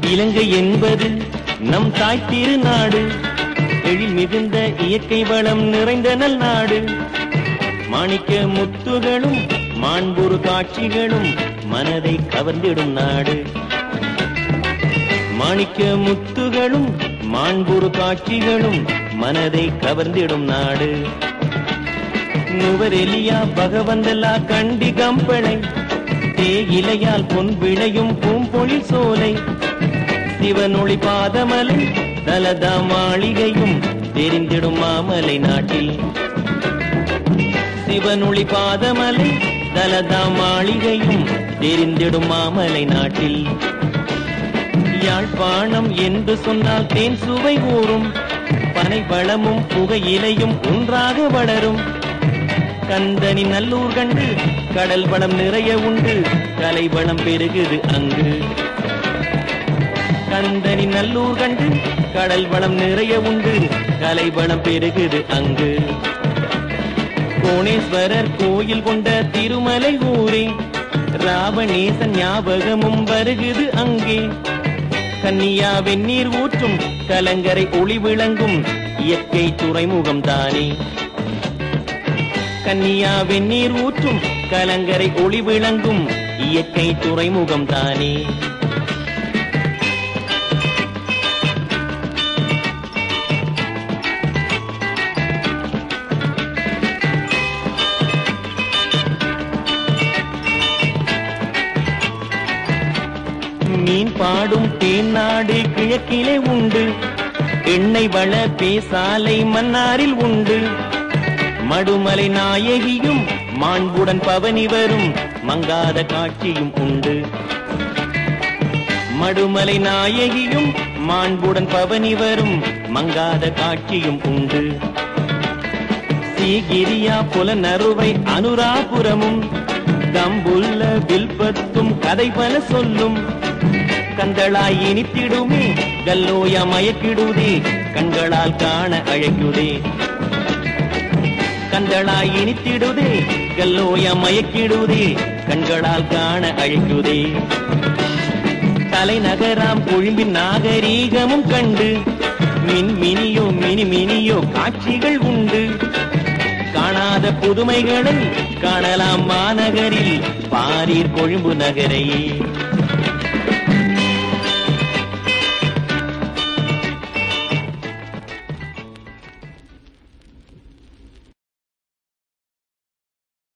இலங்கை என்பது நம் தாய் திருநாடு எழில் மிகுந்த இயற்கை வளம் நிறைந்த நல் நாடு மாணிக்க முத்துகளும் மாண்புறு காட்சிகளும் மனதை கவர்ந்திடும் நாடு மாணிக்க முத்துகளும் மாண்புறு காட்சிகளும் மனதை கவர்ந்திடும் நாடு நுவரெலியா பகவந்தலா கண்டி கம்பளை தேயிலையால் பொன் விளையும் பூம்பொழில் சோலை சிவனொளி பாதமலை தலதா மாளிகையும் தெரிந்திடும் மாமலை நாட்டில் சிவனொளி பாதமலை தலதா மாளிகையும் தெரிந்திடும் மாமலை நாட்டில் யாழ்ப்பாணம் என்று சொன்னால் தேன் சுவை ஊறும் பனை வளமும் புகையிலையும் ஒன்றாக வளரும் கந்தனி நல்லூர் கண்டு கடல் வளம் நிறைய உண்டு கலை வளம் பெருகுது அங்கு கந்தனி நல்லூர் கண்டு கடல் வளம் நிறைய உண்டு கலை வளம் பெருகுது அங்கு கோணேஸ்வரர் கோயில் கொண்ட திருமலை ஊரே ராவணேசன் ஞாபகமும் வருகுது அங்கே கன்னியா வெந்நீர் ஊற்றும் கலங்கரை ஒளி விளங்கும் இயற்கை துறைமுகம் தானே கன்னியா வெந்நீர் ஊற்றும் கலங்கரை ஒளி விளங்கும் இயற்கை துறைமுகம் தானே மீன் பாடும் தேன்னாடு கிழக்கிலே உண்டு எண்ணெய் வள பேசாலை மன்னாரில் உண்டு மடுமலை நாயகியும் மாண்புடன் பவனி வரும் மங்காத காட்சியும் உண்டு மடுமலை நாயகியும் மாண்புடன் பவனி வரும் மங்காத காட்சியும் உண்டு சீகிரியா புலனறுவை அனுராபுரமும் தம்புள்ள வில்பத்தும் கதை பல சொல்லும் கந்தளாய் இனித்திடுமே கல்லோயா மயக்கிடுதே கண்களால் காண அழைக்குதே கண்களாய் இனித்திடுதே கல்லோயா மயக்கிடுதே கண்களால் காண அழைக்குதே தலைநகராம் கொழும்பின் நாகரீகமும் கண்டு மின் மினியோ மினி மினியோ காட்சிகள் உண்டு காணாத புதுமைகளை காணலாம் மாநகரில் பாரீர் கொழும்பு நகரையே